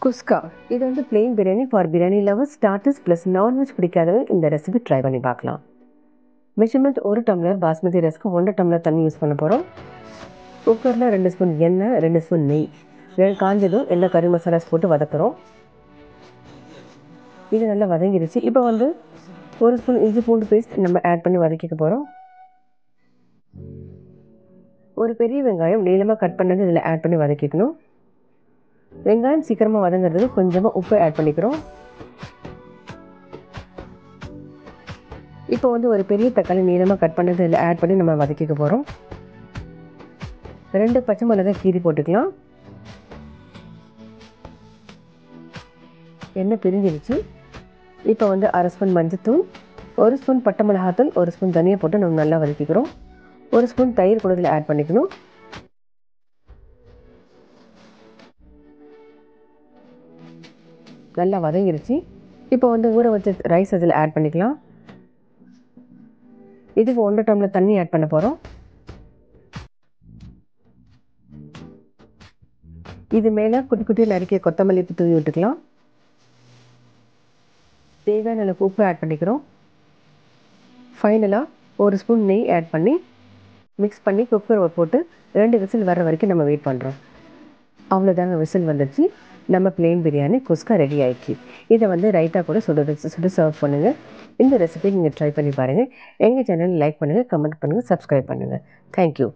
குஸ்கா இது வந்து plain biryani for biryani lovers starters plus nonveg பிடிக்காதவங்க இந்த ரெசிபி ட்ரை பண்ணி பார்க்கலாம் மெஷர்மெண்ட் ஒரு டம்ளர் பாஸ்மதி ரைஸ்க்கு ஒன்றரை டம்ளர் தண்ணி யூஸ் பண்ண போகிறோம் குக்கரில் ரெண்டு ஸ்பூன் எண்ணெய் ரெண்டு ஸ்பூன் நெய் ரெண்டு காஞ்சதும் எண்ணெய் கறி மசாலாஸ் போட்டு வதக்குறோம் இது நல்லா வதங்கிடுச்சு இப்போ வந்து ஒரு ஸ்பூன் இஞ்சி பூண்டு பேஸ்ட் நம்ம ஆட் பண்ணி வதக்கிக்க போகிறோம் ஒரு பெரிய வெங்காயம் நீளமாக கட் பண்ணது இதில் ஆட் பண்ணி வதக்கிக்கணும் வெங்காயம் சீக்கிரமாக வதங்குறதுக்கு கொஞ்சமாக உப்பு ஆட் பண்ணிக்கிறோம் இப்போ வந்து ஒரு பெரிய தக்காளி நீளமாக கட் பண்ணது இதில் ஆட் பண்ணி நம்ம வதக்கிக்க போகிறோம் ரெண்டு பச்சை மிளகாய் கீரி போட்டுக்கலாம் எண்ணெய் பிரிஞ்சிருச்சு இப்போ வந்து அரை ஸ்பூன் மஞ்சத்தூள் ஒரு ஸ்பூன் பட்டை மிளகாத்தூள் ஒரு ஸ்பூன் தனியாக போட்டு நம்ம நல்லா வதக்கிக்கிறோம் ஒரு ஸ்பூன் தயிர் கூட இதில் ஆட் பண்ணிக்கணும் நல்லா வதங்கிருச்சு இப்போ வந்து ஊற வச்ச ரைஸ் அதில் ஆட் பண்ணிக்கலாம் இதுக்கு ஒன்றரை டம்ளர் தண்ணி ஆட் பண்ண போகிறோம் இது மேலே குட்டி குட்டி நறுக்கிய கொத்தமல்லி தூவி விட்டுக்கலாம் தேவையான அளவுக்கு உப்பு ஆட் பண்ணிக்கிறோம் ஃபைனலாக ஒரு ஸ்பூன் நெய் ஆட் பண்ணி மிக்ஸ் பண்ணி குக்கர் போட்டு ரெண்டு விசில் வர வரைக்கும் நம்ம வெயிட் பண்ணுறோம் அவ்வளோதாங்க விசில் வந்துடுச்சு நம்ம பிளெயின் பிரியாணி குஸ்கா ரெடி ஆயிடுச்சு இதை வந்து ரைத்தா கூட சுட சுட சர்வ் பண்ணுங்கள் இந்த ரெசிபி நீங்கள் ட்ரை பண்ணி பாருங்கள் எங்கள் சேனல் லைக் பண்ணுங்கள் கமெண்ட் பண்ணுங்கள் சப்ஸ்கிரைப் பண்ணுங்கள் தேங்க்யூ